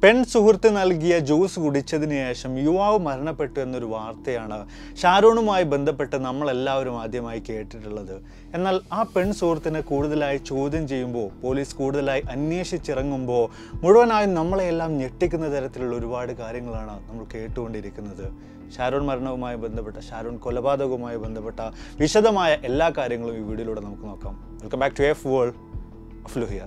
പെൺ സുഹൃത്ത് നൽകിയ ജ്യൂസ് കുടിച്ചതിന് ശേഷം യുവാവ് മരണപ്പെട്ടു എന്നൊരു വാർത്തയാണ് ഷാരൂണുമായി ബന്ധപ്പെട്ട് നമ്മളെല്ലാവരും ആദ്യമായി കേട്ടിട്ടുള്ളത് എന്നാൽ ആ പെൺ സുഹൃത്തിനെ കൂടുതലായി ചോദ്യം ചെയ്യുമ്പോൾ പോലീസ് കൂടുതലായി അന്വേഷിച്ചിറങ്ങുമ്പോൾ മുഴുവനായും നമ്മളെയെല്ലാം ഞെട്ടിക്കുന്ന തരത്തിലുള്ള ഒരുപാട് കാര്യങ്ങളാണ് നമ്മൾ കേട്ടുകൊണ്ടിരിക്കുന്നത് ഷാരോൺ മരണവുമായി ബന്ധപ്പെട്ട ഷാരോൺ കൊലപാതകവുമായി ബന്ധപ്പെട്ട വിശദമായ എല്ലാ കാര്യങ്ങളും ഈ വീഡിയോയിലൂടെ നമുക്ക് നോക്കാം welcome back to F world of ലുഹിയർ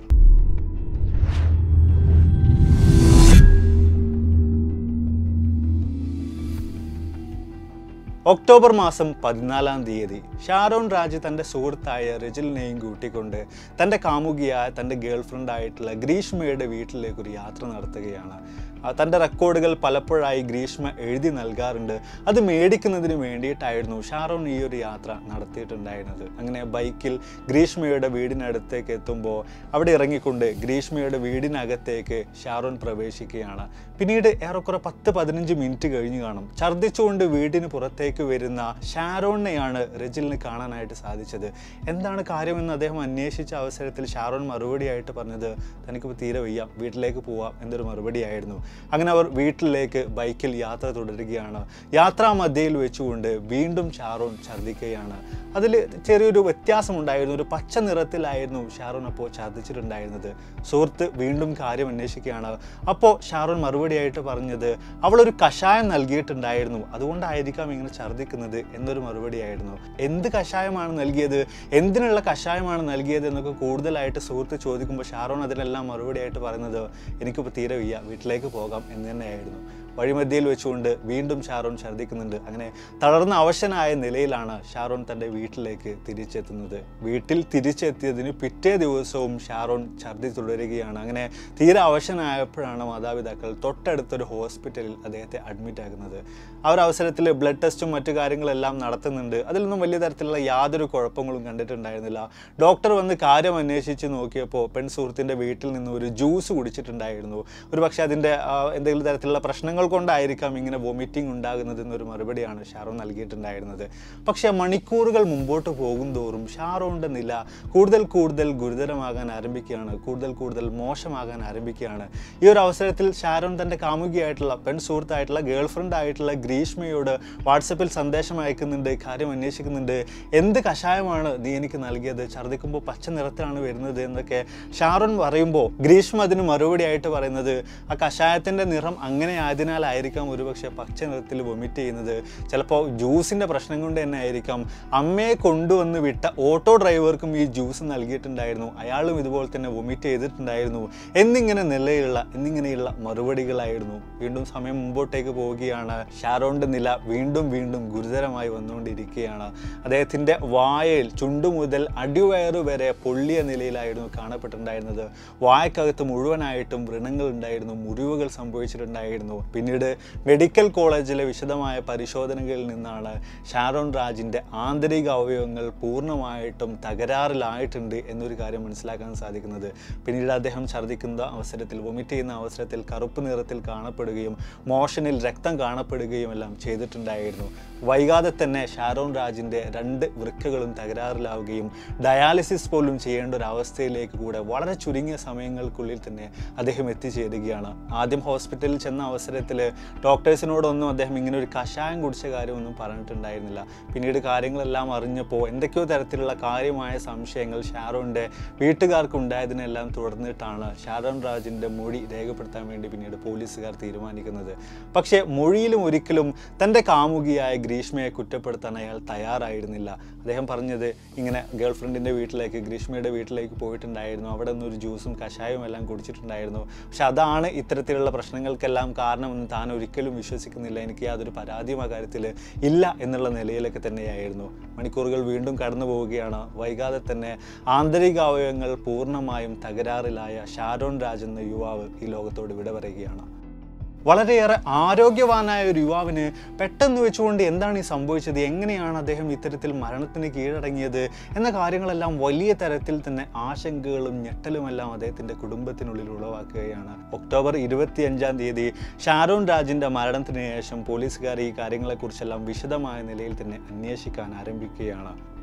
ഒക്ടോബർ മാസം പതിനാലാം തീയതി ഷാരോൺ രാജ് തൻ്റെ സുഹൃത്തായ റെജിലിനെയും കൂട്ടിക്കൊണ്ട് തൻ്റെ കാമുകിയായ തൻ്റെ ഗേൾ ഫ്രണ്ടായിട്ടുള്ള ഗ്രീഷ്മയുടെ വീട്ടിലേക്ക് ഒരു യാത്ര നടത്തുകയാണ് ആ, തൻ്റെ റെക്കോർഡുകൾ പലപ്പോഴായി ഗ്രീഷ്മ എഴുതി നൽകാറുണ്ട് അത് മേടിക്കുന്നതിന് വേണ്ടിയിട്ടായിരുന്നു ഷാരോൺ ഈ ഒരു യാത്ര നടത്തിയിട്ടുണ്ടായിരുന്നത് അങ്ങനെ ബൈക്കിൽ ഗ്രീഷ്മയുടെ വീടിനടുത്തേക്ക് എത്തുമ്പോൾ അവിടെ ഇറങ്ങിക്കൊണ്ട് ഗ്രീഷ്മയുടെ വീടിനകത്തേക്ക് ഷാരോൺ പ്രവേശിക്കുകയാണ് പിന്നീട് ഏറെക്കുറെ പത്ത് പതിനഞ്ച് മിനിറ്റ് കഴിഞ്ഞ് കാണും ഛർദ്ദിച്ചുകൊണ്ട് വീടിന് പുറത്തേക്ക് വരുന്ന ഷാരോണിനെയാണ് റെജിലിന് കാണാനായിട്ട് സാധിച്ചത് എന്താണ് കാര്യമെന്ന് അദ്ദേഹം അന്വേഷിച്ച അവസരത്തിൽ ഷാരോൺ മറുപടിയായിട്ട് പറഞ്ഞത് തനിക്കിപ്പോൾ തീരെ വയ്യ വീട്ടിലേക്ക് പോവാം എന്നൊരു മറുപടിയായിരുന്നു അങ്ങനെ അവർ വീട്ടിലേക്ക് ബൈക്കിൽ യാത്ര തുടരുകയാണ് യാത്രാ മധ്യയിൽ വെച്ചുകൊണ്ട് വീണ്ടും ഷാരോൺ ഛർദ്ദിക്കുകയാണ് അതിൽ ചെറിയൊരു വ്യത്യാസമുണ്ടായിരുന്നു ഒരു പച്ച നിറത്തിലായിരുന്നു ഷാരോൺ അപ്പോൾ ഛർദ്ദിച്ചിട്ടുണ്ടായിരുന്നത് സുഹൃത്ത് വീണ്ടും കാര്യം അന്വേഷിക്കുകയാണ് അപ്പോൾ ഷാരോൺ മറുപടിയായിട്ട് പറഞ്ഞത് അവളൊരു കഷായം നൽകിയിട്ടുണ്ടായിരുന്നു അതുകൊണ്ടായിരിക്കാം ഇങ്ങനെ ഛർദ്ദിക്കുന്നത് എന്നൊരു മറുപടിയായിരുന്നു എന്ത് കഷായമാണ് നൽകിയത് എന്തിനുള്ള കഷായമാണ് നൽകിയത് എന്നൊക്കെ കൂടുതലായിട്ട് സുഹൃത്ത് ചോദിക്കുമ്പോൾ ഷാരോൺ അതിനെല്ലാം മറുപടിയായിട്ട് പറയുന്നത് എനിക്കിപ്പോൾ തീരെ വയ്യ വീട്ടിലേക്ക് പോകാം എന്ന് തന്നെയായിരുന്നു വഴിമധ്യയിൽ വെച്ചുകൊണ്ട് വീണ്ടും ഷാരോൺ ഛർദ്ദിക്കുന്നുണ്ട് അങ്ങനെ തളർന്ന അവശനായ നിലയിലാണ് ഷാരോൺ തൻ്റെ വീട്ടിലേക്ക് തിരിച്ചെത്തുന്നത് വീട്ടിൽ തിരിച്ചെത്തിയതിന് പിറ്റേ ദിവസവും ഷാരോൺ ഛർദ്ദി തുടരുകയാണ് അങ്ങനെ തീരെ അവശനായപ്പോഴാണ് മാതാപിതാക്കൾ തൊട്ടടുത്തൊരു ഹോസ്പിറ്റലിൽ അദ്ദേഹത്തെ അഡ്മിറ്റ് ആകുന്നത് ആ ഒരു അവസരത്തിൽ ബ്ലഡ് ടെസ്റ്റും മറ്റു കാര്യങ്ങളെല്ലാം നടത്തുന്നുണ്ട് അതിലൊന്നും വലിയ തരത്തിലുള്ള യാതൊരു കുഴപ്പങ്ങളും കണ്ടിട്ടുണ്ടായിരുന്നില്ല ഡോക്ടർ വന്ന് കാര്യം അന്വേഷിച്ച് നോക്കിയപ്പോൾ പെൺ സുഹൃത്തിൻ്റെ വീട്ടിൽ നിന്ന് ഒരു ജ്യൂസ് കുടിച്ചിട്ടുണ്ടായിരുന്നു ഒരു പക്ഷേ അതിൻ്റെ ആ, എന്തെങ്കിലും തരത്തിലുള്ള പ്രശ്നങ്ങൾ കൊണ്ടായിരിക്കാം ഇങ്ങനെ വൊമിറ്റിംഗ് ഉണ്ടാകുന്നത് എന്നൊരു മറുപടിയാണ് ഷാറോൺ നൽകിയിട്ടുണ്ടായിരുന്നത് പക്ഷേ മണിക്കൂറുകൾ മുമ്പോട്ട് പോകും തോറും ഷാറോണിൻ്റെ നില കൂടുതൽ കൂടുതൽ ഗുരുതരമാകാൻ ആരംഭിക്കുകയാണ് കൂടുതൽ കൂടുതൽ മോശമാകാൻ ആരംഭിക്കുകയാണ് ഈ ഒരു അവസരത്തിൽ ഷാരോൺ തൻ്റെ കാമുകിയായിട്ടുള്ള പെൺ സുഹൃത്തായിട്ടുള്ള ഗേൾ ഫ്രണ്ട് ആയിട്ടുള്ള ഗ്രീഷ്മയോട് വാട്സപ്പിൽ സന്ദേശം അയക്കുന്നുണ്ട് കാര്യം അന്വേഷിക്കുന്നുണ്ട് എന്ത് കഷായമാണ് നീ എനിക്ക് നൽകിയത് ഛർദ്ദിക്കുമ്പോൾ പച്ച നിറത്തിലാണ് വരുന്നത് എന്നൊക്കെ ഷാരോൺ പറയുമ്പോൾ ഗ്രീഷ്മ അതിന് മറുപടിയായിട്ട് പറയുന്നത് ആ കഷായത്തിൻ്റെ നിറം അങ്ങനെ ആയതിനാലായിരിക്കാം ഒരുപക്ഷെ പച്ച നിറത്തിൽ വൊമിറ്റ് ചെയ്യുന്നത് ചിലപ്പോൾ ജ്യൂസിൻ്റെ പ്രശ്നം കൊണ്ട് തന്നെ ആയിരിക്കാം അമ്മയെ കൊണ്ടുവന്ന് വിട്ട ഓട്ടോ ഡ്രൈവർക്കും ഈ ജ്യൂസ് നൽകിയിട്ടുണ്ടായിരുന്നു അയാളും ഇതുപോലെ തന്നെ വൊമിറ്റ് ചെയ്തിട്ടുണ്ടായിരുന്നു എന്നിങ്ങനെ നിലയിലുള്ള എന്നിങ്ങനെയുള്ള മറുപടികളായിരുന്നു വീണ്ടും സമയം മുമ്പോട്ടേക്ക് പോവുകയാണ് ഷാരോണിൻ്റെ നില വീണ്ടും വീണ്ടും ഗുരുതരമായി വന്നുകൊണ്ടിരിക്കുകയാണ് അദ്ദേഹത്തിൻ്റെ വായയിൽ ചുണ്ടു മുതൽ അടിവയറ് വരെ പൊള്ളിയ നിലയിലായിരുന്നു കാണപ്പെട്ടിട്ടുണ്ടായിരുന്നത് വായക്കകത്ത് മുഴുവനായിട്ടും വ്രണങ്ങൾ ഉണ്ടായിരുന്നു മുറിവുകൾ സംഭവിച്ചിട്ടുണ്ടായിരുന്നു പിന്നീട് മെഡിക്കൽ കോളേജിലെ വിശദമായ പരിശോധനകളിൽ നിന്നാണ് ഷാരോൺ രാജിൻ്റെ ആന്തരിക അവയവങ്ങൾ പൂർണ്ണമായിട്ടും തകരാറിലായിട്ടുണ്ട് എന്നൊരു കാര്യം മനസ്സിലാക്കാൻ സാധിക്കുന്നത് പിന്നീട് അദ്ദേഹം ഛർദ്ദിക്കുന്ന അവസരത്തിൽ വൊമിറ്റ് ചെയ്യുന്ന അവസരത്തിൽ കറുപ്പ് നിറത്തിൽ കാണപ്പെടുകയും മോഷനിൽ രക്തം കാണപ്പെടുകയും എല്ലാം ചെയ്തിട്ടുണ്ടായിരുന്നു വൈകാതെ തന്നെ ഷാരോൺ രാജിൻ്റെ രണ്ട് വൃക്കകളും തകരാറിലാവുകയും ഡയാലിസിസ് പോലും ചെയ്യേണ്ട ഒരു അവസ്ഥയിലേക്ക് കൂടെ വളരെ ചുരുങ്ങിയ സമയങ്ങൾക്കുള്ളിൽ തന്നെ അദ്ദേഹം എത്തിച്ചേരുകയാണ് ആദ്യം ഹോസ്പിറ്റലിൽ ചെന്ന അവസരത്തിൽ ഡോക്ടേഴ്സിനോടൊന്നും അദ്ദേഹം ഇങ്ങനെ ഒരു കഷായം കുടിച്ച കാര്യമൊന്നും പറഞ്ഞിട്ടുണ്ടായിരുന്നില്ല പിന്നീട് കാര്യങ്ങളെല്ലാം അറിഞ്ഞപ്പോൾ എന്തൊക്കെയോ തരത്തിലുള്ള കാര്യമായ സംശയങ്ങൾ ഷാരോണിൻ്റെ വീട്ടുകാർക്ക് ഉണ്ടായതിനെല്ലാം തുടർന്നിട്ടാണ് ഷാരോൺ രാജിൻ്റെ മൊഴി രേഖപ്പെടുത്താൻ വേണ്ടി പിന്നീട് പോലീസുകാർ തീരുമാനിക്കുന്നത് പക്ഷേ മൊഴിയിലും ഒരിക്കലും തൻ്റെ കാമുകിയായ ഗ്രീഷ്മയെ കുറ്റപ്പെടുത്താൻ അയാൾ തയ്യാറായിരുന്നില്ല അദ്ദേഹം പറഞ്ഞത് ഇങ്ങനെ ഗേൾ ഫ്രണ്ടിൻ്റെ വീട്ടിലേക്ക് ഗ്രീഷ്മയുടെ വീട്ടിലേക്ക് പോയിട്ടുണ്ടായിരുന്നു അവിടെ നിന്ന് ഒരു ജ്യൂസും കഷായവും എല്ലാം കുടിച്ചിട്ടുണ്ടായിരുന്നു പക്ഷെ അതാണ് ഇത്തരത്തിലുള്ള പ്രശ്നങ്ങൾക്കെല്ലാം കാരണമെന്ന് താൻ ഒരിക്കലും വിശ്വസിക്കുന്നില്ല എനിക്ക് യാതൊരു പരാതിയും ആ കാര്യത്തിൽ ഇല്ല എന്നുള്ള നിലയിലൊക്കെ തന്നെയായിരുന്നു മണിക്കൂറുകൾ വീണ്ടും കടന്നു പോവുകയാണ് വൈകാതെ തന്നെ ആന്തരിക അവയവങ്ങൾ പൂർണ്ണമായും തകരാറിലായ ഷാരോൺ രാജ് എന്ന യുവാവ് ഈ ലോകത്തോട് വിട പറയുകയാണ് വളരെയേറെ ആരോഗ്യവാനായ ഒരു യുവാവിന് പെട്ടെന്ന് വെച്ചുകൊണ്ട് എന്താണ് ഈ സംഭവിച്ചത് എങ്ങനെയാണ് അദ്ദേഹം ഇത്തരത്തിൽ മരണത്തിന് കീഴടങ്ങിയത് എന്ന കാര്യങ്ങളെല്ലാം വലിയ തരത്തിൽ തന്നെ ആശങ്കകളും ഞെട്ടലുമെല്ലാം അദ്ദേഹത്തിൻ്റെ കുടുംബത്തിനുള്ളിൽ ഉളവാക്കുകയാണ് ഒക്ടോബർ ഇരുപത്തിയഞ്ചാം തീയതി ഷാരോൺ രാജിൻ്റെ മരണത്തിന് ശേഷം പോലീസുകാർ ഈ കാര്യങ്ങളെക്കുറിച്ചെല്ലാം വിശദമായ നിലയിൽ തന്നെ അന്വേഷിക്കാൻ ആരംഭിക്കുകയാണ്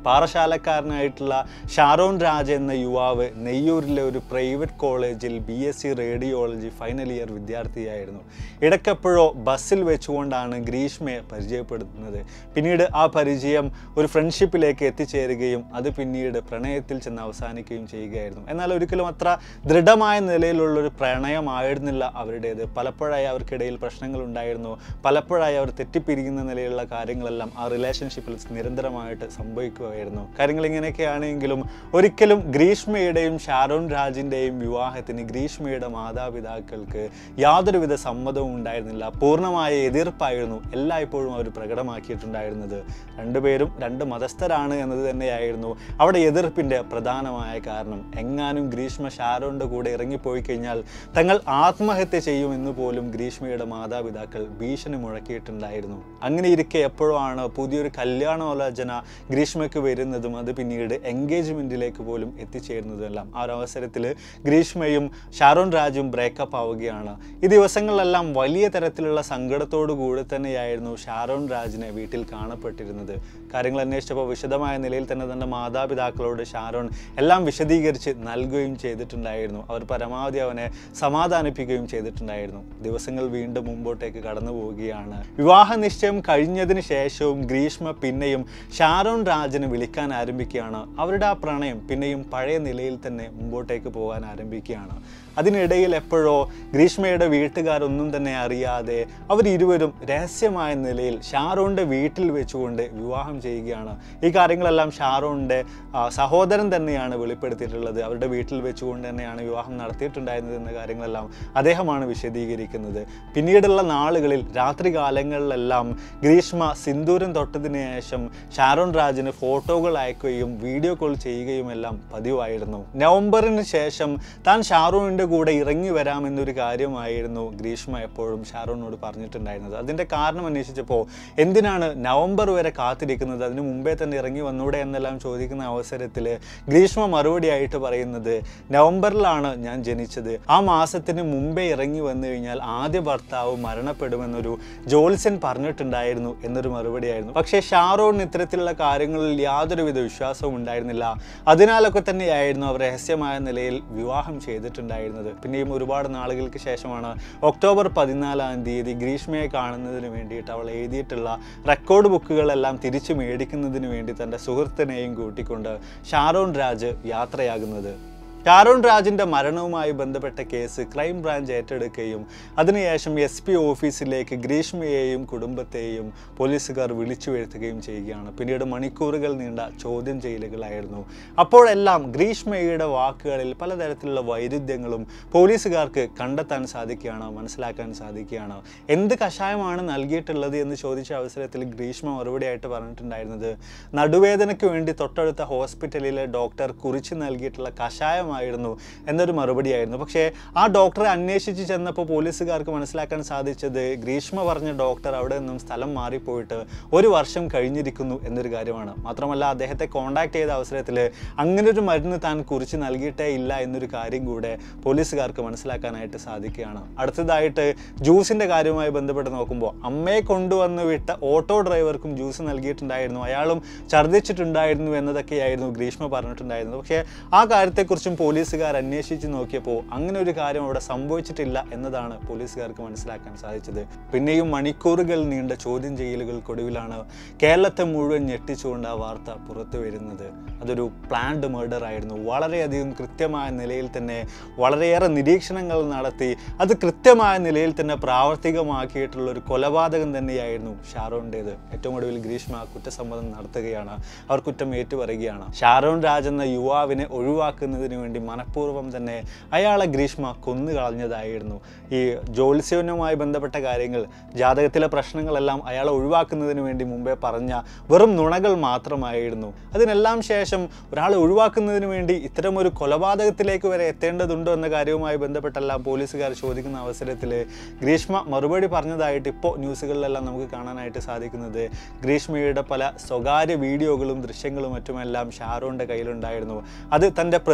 പാറശാലക്കാരനായിട്ടുള്ള ഷാരോൺ രാജ് എന്ന യുവാവ് നെയ്യൂരിലെ ഒരു പ്രൈവറ്റ് കോളേജിൽ B S C radiology final year വിദ്യാർത്ഥിയായിരുന്നു ഇടയ്ക്കെപ്പോഴോ ബസ്സിൽ വെച്ചുകൊണ്ടാണ് ഗ്രീഷ്മയെ പരിചയപ്പെടുത്തുന്നത് പിന്നീട് ആ പരിചയം ഒരു ഫ്രണ്ട്ഷിപ്പിലേക്ക് എത്തിച്ചേരുകയും അത് പിന്നീട് പ്രണയത്തിൽ ചെന്ന് അവസാനിക്കുകയും ചെയ്യുകയായിരുന്നു എന്നാൽ ഒരിക്കലും അത്ര ദൃഢമായ നിലയിലുള്ളൊരു പ്രണയമായിരുന്നില്ല അവരുടേത് പലപ്പോഴായി അവർക്കിടയിൽ പ്രശ്നങ്ങൾ ഉണ്ടായിരുന്നു പലപ്പോഴായി അവർ തെറ്റിപ്പിരിക്കുന്ന നിലയിലുള്ള കാര്യങ്ങളെല്ലാം ആ റിലേഷൻഷിപ്പിൽ നിരന്തരമായിട്ട് സംഭവിക്കുകയായിരുന്നു കാര്യങ്ങൾ ഇങ്ങനെയൊക്കെയാണെങ്കിലും ഒരിക്കലും ഗ്രീഷ്മയുടെയും ഷാരോൺ രാജിൻ്റെയും വിവാഹത്തിന് ഗ്രീഷ്മയുടെ മാതാപിതാക്കൾക്ക് യാതൊരുവിധ സമ്മതവും ഉണ്ടായിരുന്നില്ല പൂർണ്ണമായ എതിർപ്പായിരുന്നു എല്ലായ്പ്പോഴും അവർ പ്രകടമാക്കിയിട്ടുണ്ടായിരുന്നത് രണ്ടുപേരും രണ്ട് മതസ്ഥരാണ് എന്നത് തന്നെയായിരുന്നു അവിടെ എതിർപ്പിൻ്റെ പ്രധാനമായ കാരണം എങ്ങാനും ഗ്രീഷ്മ ഷാരോണിൻ്റെ കൂടെ ഇറങ്ങിപ്പോയി കഴിഞ്ഞാൽ തങ്ങൾ ആത്മഹത്യ ചെയ്യുമെന്ന് പോലും ഗ്രീഷ്മയുടെ മാതാപിതാക്കൾ ഭീഷണി മുഴക്കിയിട്ടുണ്ടായിരുന്നു അങ്ങനെ ഇരിക്കെ എപ്പോഴാണ് പുതിയൊരു കല്യാണാലോചന ഗ്രീഷ്മയ്ക്ക് വരുന്നതും അത് പിന്നീട് എൻഗേജ്മെൻറ്റിലേക്ക് പോലും എത്തിച്ചേരുന്നതെല്ലാം ആ ഒരു അവസരത്തിൽ ഗ്രീഷ്മയും ഷാരോൺ രാജും ബ്രേക്കപ്പ് ആവുകയാണ് ഈ ദിവസങ്ങളിലെല്ലാം വലിയ തരത്തിലുള്ള സങ്കടത്തോടു കൂടി തന്നെയായിരുന്നു ഷാരോൺ രാജിനെ വീട്ടിൽ കാണപ്പെട്ടിരുന്നത് കാര്യങ്ങൾ അന്വേഷിച്ചപ്പോൾ വിശദമായ നിലയിൽ തന്നെ തൻ്റെ മാതാപിതാക്കളോട് ഷാരോൺ എല്ലാം വിശദീകരിച്ച് നൽകുകയും ചെയ്തിട്ടുണ്ടായിരുന്നു അവർ പരമാവധി അവനെ സമാധാനിപ്പിക്കുകയും ചെയ്തിട്ടുണ്ടായിരുന്നു ദിവസങ്ങൾ വീണ്ടും മുമ്പോട്ടേക്ക് കടന്നു പോവുകയാണ് വിവാഹ നിശ്ചയം കഴിഞ്ഞതിന് ശേഷവും ഗ്രീഷ്മ പിന്നെയും ഷാരോൺ രാജന് വിളിക്കാൻ ആരംഭിക്കുകയാണ് അവരുടെ ആ പ്രണയം പിന്നെയും പഴയ നിലയിൽ തന്നെ മുമ്പോട്ടേക്ക് പോകാൻ ആരംഭിക്കുകയാണ് അതിനിടയിൽ എപ്പോഴോ ഗ്രീഷ്മയുടെ വീട്ടുകാരൊന്നും തന്നെ അറിയാതെ അവരിരുവരും രഹസ്യമായ നിലയിൽ ഷാരോണിൻ്റെ വീട്ടിൽ വെച്ചുകൊണ്ട് വിവാഹം ചെയ്യുകയാണ് ഈ കാര്യങ്ങളെല്ലാം ഷാരോണിൻ്റെ ആ, സഹോദരൻ തന്നെയാണ് വെളിപ്പെടുത്തിയിട്ടുള്ളത് അവരുടെ വീട്ടിൽ വെച്ചുകൊണ്ട് തന്നെയാണ് വിവാഹം നടത്തിയിട്ടുണ്ടായിരുന്നത് എന്ന കാര്യങ്ങളെല്ലാം അദ്ദേഹമാണ് വിശദീകരിക്കുന്നത് പിന്നീടുള്ള നാളുകളിൽ രാത്രി കാലങ്ങളിലെല്ലാം ഗ്രീഷ്മ സിന്ദൂരം തൊട്ടതിന് ശേഷം ഷാരോൺ രാജിന് ഫോട്ടോകൾ അയക്കുകയും വീഡിയോ കോൾ ചെയ്യുകയും എല്ലാം പതിവായിരുന്നു നവംബറിന് ശേഷം താൻ ഷാറൂണിൻ്റെ കൂടെ ഇറങ്ങി വരാമെന്നൊരു കാര്യമായിരുന്നു ഗ്രീഷ്മ എപ്പോഴും ഷാറൂണിനോട് പറഞ്ഞിട്ടുണ്ടായിരുന്നത് അതിൻ്റെ കാരണം അന്വേഷിച്ചപ്പോൾ എന്തിനാണ് നവംബർ വരെ കാത്തിരിക്കുന്നത് അതിന് മുമ്പേ തന്നെ ഇറങ്ങി വന്നൂടെ എന്നെല്ലാം ചോദിക്കുന്ന അവസരത്തിൽ ഗ്രീഷ്മ മറുപടിയായിട്ട് പറയുന്നത് നവംബറിലാണ് ഞാൻ ജനിച്ചത് ആ മാസത്തിന് മുമ്പേ ഇറങ്ങി വന്നു കഴിഞ്ഞാൽ ആദ്യ ഭർത്താവ് മരണപ്പെടുമെന്നൊരു ജോത്സ്യൻ പറഞ്ഞിട്ടുണ്ടായിരുന്നു എന്നൊരു മറുപടിയായിരുന്നു പക്ഷേ ഷാറോണിന് ഇത്തരത്തിലുള്ള കാര്യങ്ങളിൽ യാതൊരുവിധ വിശ്വാസവും ഉണ്ടായിരുന്നില്ല അതിനാലൊക്കെ തന്നെയായിരുന്നു അവർ രഹസ്യമായ നിലയിൽ വിവാഹം ചെയ്തിട്ടുണ്ടായിരുന്നത് പിന്നെയും ഒരുപാട് നാളുകൾക്ക് ശേഷമാണ് ഒക്ടോബർ പതിനാലാം തീയതി ഗ്രീഷ്മയെ കാണുന്നതിന് വേണ്ടിയിട്ട് അവൾ എഴുതിയിട്ടുള്ള റെക്കോർഡ് ബുക്കുകളെല്ലാം തിരിച്ചു മേടിക്കുന്നതിന് വേണ്ടി തൻ്റെ സുഹൃത്തിനെയും കൂട്ടിക്കൊണ്ട് ഷാരോൺ രാജ് യാത്രയാകുന്നത് ഷാരോൺ രാജിൻ്റെ മരണവുമായി ബന്ധപ്പെട്ട കേസ് ക്രൈം ബ്രാഞ്ച് ഏറ്റെടുക്കുകയും അതിനുശേഷം എസ് പി ഓഫീസിലേക്ക് ഗ്രീഷ്മയെയും കുടുംബത്തെയും പോലീസുകാർ വിളിച്ചു വരുത്തുകയും ചെയ്യുകയാണ് പിന്നീട് മണിക്കൂറുകൾ നീണ്ട ചോദ്യം ചെയ്യലുകളായിരുന്നു അപ്പോഴെല്ലാം ഗ്രീഷ്മയുടെ വാക്കുകളിൽ പലതരത്തിലുള്ള വൈരുദ്ധ്യങ്ങളും പോലീസുകാർക്ക് കണ്ടെത്താൻ സാധിക്കുകയാണ് മനസ്സിലാക്കാൻ സാധിക്കുകയാണ് എന്ത് കഷായമാണ് നൽകിയിട്ടുള്ളത് എന്ന് ചോദിച്ച അവസരത്തിൽ ഗ്രീഷ്മ മറുപടിയായിട്ട് പറഞ്ഞിട്ടുണ്ടായിരുന്നത് നടുവേദനയ്ക്ക് വേണ്ടി തൊട്ടടുത്ത ഹോസ്പിറ്റലിലെ ഡോക്ടർ കുറിച്ച് നൽകിയിട്ടുള്ള കഷായമായിരുന്നു എന്നൊരു മറുപടിയായിരുന്നു പക്ഷേ ആ ഡോക്ടറെ അന്വേഷിച്ച് ചെന്നപ്പോൾ പോലീസുകാർക്ക് മനസ്സിലാക്കാൻ സാധിച്ചത് ഗ്രീഷ്മ പറഞ്ഞ ഡോക്ടർ അവിടെ നിന്നും സ്ഥലം മാറിപ്പോയിട്ട് ഒരു വർഷം കഴിഞ്ഞിരിക്കുന്നു എന്നൊരു കാര്യമാണ് മാത്രമല്ല അദ്ദേഹത്തെ കോൺടാക്ട് ചെയ്ത അവസരത്തിൽ അങ്ങനെ ഒരു മരുന്ന് താൻ കുറിച്ച് നൽകിയിട്ടേ ഇല്ല എന്നൊരു കാര്യം കൂടെ പോലീസുകാർക്ക് മനസ്സിലാക്കാനായിട്ട് സാധിക്കുകയാണ് അടുത്തതായിട്ട് ജ്യൂസിൻ്റെ കാര്യവുമായി ബന്ധപ്പെട്ട് നോക്കുമ്പോൾ അമ്മയെ കൊണ്ടുവന്ന് വിട്ട ഓട്ടോ ഡ്രൈവർക്കും ജ്യൂസ് നൽകിയിട്ടുണ്ടായിരുന്നു അയാളും ഛർദ്ദിച്ചിട്ടുണ്ടായിരുന്നു എന്നതൊക്കെയായിരുന്നു ഗ്രീഷ്മ പറഞ്ഞിട്ടുണ്ടായിരുന്നത് പക്ഷേ ആ കാര്യത്തെക്കുറിച്ചും പോലീസുകാർ അന്വേഷിച്ച് നോക്കിയപ്പോൾ അങ്ങനെ ഒരു കാര്യം അവിടെ സംഭവിച്ചിട്ടില്ല എന്നതാണ് പോലീസുകാർക്ക് മനസ്സിലാക്കാൻ സാധിച്ചത് പിന്നെയും മണിക്കൂറുകൾ നീണ്ട ചോദ്യം ചെയ്യലുകൾക്കൊടുവിലാണ് കേരളത്തെ മുഴുവൻ ഞെട്ടിച്ചുകൊണ്ട് ആ വാർത്ത പുറത്തു വരുന്നത് അതൊരു പ്ലാൻഡ് മർഡർ ആയിരുന്നു വളരെയധികം കൃത്യമായ നിലയിൽ തന്നെ വളരെയേറെ നിരീക്ഷണങ്ങൾ നടത്തി അത് കൃത്യമായ നിലയിൽ തന്നെ പ്രാവർത്തികമാക്കിയിട്ടുള്ള ഒരു കൊലപാതകം തന്നെയായിരുന്നു ഷാരോണിൻ്റേത് ഏറ്റവും ഒടുവിൽ ഗ്രീഷ്മ കുറ്റസമ്മതം നടത്തുകയാണ് അവർ കുറ്റം ഏറ്റുപറയുകയാണ് ഷാരോൺ രാജ് എന്ന യുവാവിനെ ഒഴിവാക്കുന്നതിന് വേണ്ടി മനഃപൂർവ്വം തന്നെ അയാളെ ഗ്രീഷ്മ കൊന്നു കളഞ്ഞതായിരുന്നു ഈ ജ്യോത്സ്യവുമായി ബന്ധപ്പെട്ട കാര്യങ്ങൾ ജാതകത്തിലെ പ്രശ്നങ്ങളെല്ലാം അയാളെ ഒഴിവാക്കുന്നതിന് വേണ്ടി മുമ്പേ പറഞ്ഞ വെറും നുണകൾ മാത്രമായിരുന്നു അതിനെല്ലാം ശേഷം ഒരാളെ ഒഴിവാക്കുന്നതിന് വേണ്ടി ഇത്തരമൊരു കൊലപാതകത്തിലേക്ക് വരെ എത്തേണ്ടതുണ്ടോ എന്ന കാര്യവുമായി ബന്ധപ്പെട്ടെല്ലാം പോലീസുകാർ ചോദിക്കുന്ന അവസരത്തിൽ ഗ്രീഷ്മ മറുപടി പറഞ്ഞതായിട്ട് ഇപ്പോൾ ന്യൂസുകളിലെല്ലാം നമുക്ക് കാണാനായിട്ട് സാധിക്കുന്നത് ഗ്രീഷ്മയുടെ പല സ്വകാര്യ വീഡിയോകളും ദൃശ്യങ്ങളും മറ്റുമെല്ലാം ഷാരോണിൻ്റെ കയ്യിലുണ്ടായിരുന്നു അത് തൻ്റെ പ്രതിശ്രുത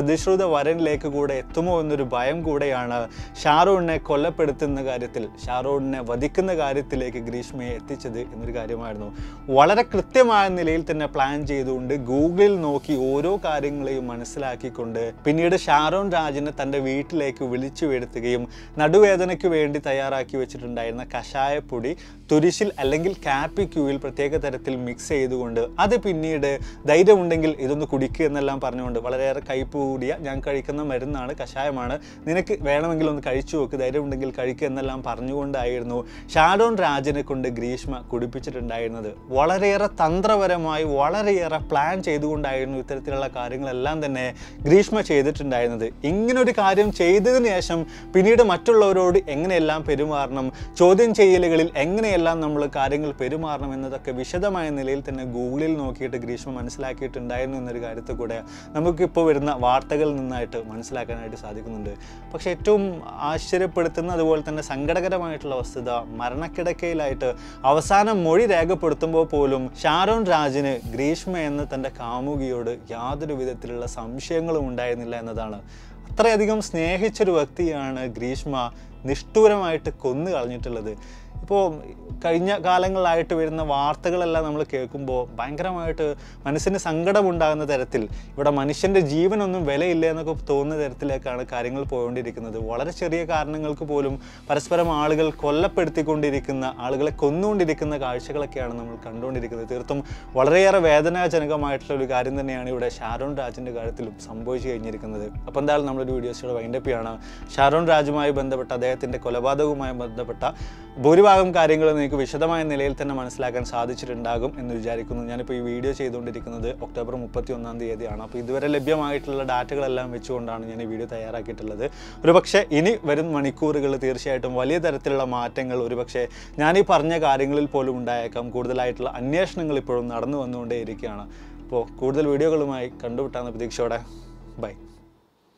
വരനിലേക്ക് കൂടെ എത്തുമോ എന്നൊരു ഭയം കൂടെയാണ് ഷാറൂണിനെ കൊല്ലപ്പെടുത്തുന്ന കാര്യത്തിൽ ഷാറൂണിനെ വധിക്കുന്ന കാര്യത്തിലേക്ക് ഗ്രീഷ്മയെ എത്തിച്ചത് എന്നൊരു കാര്യമായിരുന്നു വളരെ കൃത്യമായ നിലയിൽ തന്നെ പ്ലാൻ ചെയ്തുകൊണ്ട് ഗൂഗിളിൽ നോക്കി ഓരോ കാര്യങ്ങളെയും മനസ്സിലാക്കിക്കൊണ്ട് പിന്നീട് ഷാറോൺ രാജിനെ തൻ്റെ വീട്ടിലേക്ക് വിളിച്ചു വരുത്തുകയും നടുവേദനയ്ക്ക് വേണ്ടി തയ്യാറാക്കി വെച്ചിട്ടുണ്ടായിരുന്ന കഷായപ്പൊടി തുരിശിൽ അല്ലെങ്കിൽ കാപ്പിക്യൂവിൽ പ്രത്യേക തരത്തിൽ മിക്സ് ചെയ്തുകൊണ്ട് അത് പിന്നീട് ധൈര്യമുണ്ടെങ്കിൽ ഇതൊന്ന് കുടിക്കുക എന്നെല്ലാം പറഞ്ഞുകൊണ്ട് വളരെയേറെ കയ്പ് കൂടിയ ഞാൻ കഴിക്കുന്ന മരുന്നാണ് കഷായമാണ് നിനക്ക് വേണമെങ്കിൽ ഒന്ന് കഴിച്ചു നോക്ക് ധൈര്യമുണ്ടെങ്കിൽ കഴിക്കുക എന്നെല്ലാം പറഞ്ഞുകൊണ്ടായിരുന്നു ഷാഡോൺ രാജനെ കൊണ്ട് ഗ്രീഷ്മ കുടിപ്പിച്ചിട്ടുണ്ടായിരുന്നത് വളരെയേറെ തന്ത്രപരമായി വളരെയേറെ പ്ലാൻ ചെയ്തുകൊണ്ടായിരുന്നു ഇത്തരത്തിലുള്ള കാര്യങ്ങളെല്ലാം തന്നെ ഗ്രീഷ്മ ചെയ്തിട്ടുണ്ടായിരുന്നത് ഇങ്ങനൊരു കാര്യം ചെയ്തതിന് ശേഷം പിന്നീട് മറ്റുള്ളവരോട് എങ്ങനെയെല്ലാം പെരുമാറണം ചോദ്യം ചെയ്യലുകളിൽ എങ്ങനെയെല്ലാം നമ്മൾ കാര്യങ്ങൾ പെരുമാറണം എന്നതൊക്കെ വിശദമായ നിലയിൽ തന്നെ ഗൂഗിളിൽ നോക്കിയിട്ട് ഗ്രീഷ്മ മനസ്സിലാക്കിയിട്ടുണ്ടായിരുന്നു എന്നൊരു കാര്യത്തിൽ കൂടെ നമുക്കിപ്പോൾ വരുന്ന വാർത്തകളിൽ നിന്നായിട്ട് മനസ്സിലാക്കാനായിട്ട് സാധിക്കുന്നുണ്ട് പക്ഷേ ഏറ്റവും ആശ്ചര്യപ്പെടുത്തുന്ന അതുപോലെ തന്നെ സങ്കടകരമായിട്ടുള്ള വസ്തുത മരണക്കിടക്കയിലായിട്ട് അവസാനം മൊഴി രേഖപ്പെടുത്തുമ്പോൾ പോലും ഷാരോൺ രാജിന് ഗ്രീഷ്മ എന്ന തൻ്റെ കാമുകിയോട് യാതൊരു വിധത്തിലുള്ള സംശയങ്ങളും ഉണ്ടായിരുന്നില്ല എന്നതാണ് അത്രയധികം സ്നേഹിച്ചൊരു വ്യക്തിയാണ് ഗ്രീഷ്മ നിഷ്ഠൂരമായിട്ട് കൊന്നു കളഞ്ഞിട്ടുള്ളത് ഇപ്പോൾ കഴിഞ്ഞ കാലങ്ങളിലായിട്ട് വരുന്ന വാർത്തകളെല്ലാം നമ്മൾ കേൾക്കുമ്പോൾ ഭയങ്കരമായിട്ട് മനസ്സിന് സങ്കടമുണ്ടാകുന്ന തരത്തിൽ ഇവിടെ മനുഷ്യൻ്റെ ജീവനൊന്നും വിലയില്ല എന്നൊക്കെ തോന്നുന്ന തരത്തിലേക്കാണ് കാര്യങ്ങൾ പോയിക്കൊണ്ടിരിക്കുന്നത് വളരെ ചെറിയ കാരണങ്ങൾക്ക് പോലും പരസ്പരം ആളുകൾ കൊല്ലപ്പെടുത്തിക്കൊണ്ടിരിക്കുന്ന ആളുകളെ കൊന്നുകൊണ്ടിരിക്കുന്ന കാഴ്ചകളൊക്കെയാണ് നമ്മൾ കണ്ടുകൊണ്ടിരിക്കുന്നത് തീർത്തും വളരെയേറെ വേദനാജനകമായിട്ടുള്ള ഒരു കാര്യം തന്നെയാണ് ഇവിടെ ഷാരോൺ രാജിൻ്റെ കാര്യത്തിലും സംഭവിച്ചു കഴിഞ്ഞിരിക്കുന്നത് അപ്പോൾ എന്തായാലും നമ്മളൊരു വീഡിയോസിലൂടെ വൈൻഡപ്പിയാണ് ഷാരോൺ രാജുമായി ബന്ധപ്പെട്ട അദ്ദേഹത്തിൻ്റെ കൊലപാതകവുമായി ബന്ധപ്പെട്ട ഭൂരിഭാഗം കാര്യങ്ങൾ നിങ്ങൾക്ക് വിശദമായ നിലയിൽ തന്നെ മനസ്സിലാക്കാൻ സാധിച്ചിട്ടുണ്ടാകും എന്ന് വിചാരിക്കുന്നു ഞാനിപ്പോൾ ഈ വീഡിയോ ചെയ്തുകൊണ്ടിരിക്കുന്നത് ഒക്ടോബർ മുപ്പത്തി ഒന്നാം തീയതിയാണ് അപ്പോൾ ഇതുവരെ ലഭ്യമായിട്ടുള്ള ഡാറ്റകളെല്ലാം വെച്ചുകൊണ്ടാണ് ഞാൻ ഈ വീഡിയോ തയ്യാറാക്കിയിട്ടുള്ളത് ഒരുപക്ഷെ ഇനി വരും മണിക്കൂറുകൾ തീർച്ചയായിട്ടും വലിയ തരത്തിലുള്ള മാറ്റങ്ങൾ ഒരുപക്ഷെ ഞാൻ ഈ പറഞ്ഞ കാര്യങ്ങളിൽ പോലും ഉണ്ടായേക്കാം കൂടുതലായിട്ടുള്ള അന്വേഷണങ്ങൾ ഇപ്പോഴും നടന്നു വന്നുകൊണ്ടേയിരിക്കുകയാണ് അപ്പോൾ കൂടുതൽ വീഡിയോകളുമായി കണ്ടുവിട്ടാകുന്ന പ്രതീക്ഷയോടെ ബൈ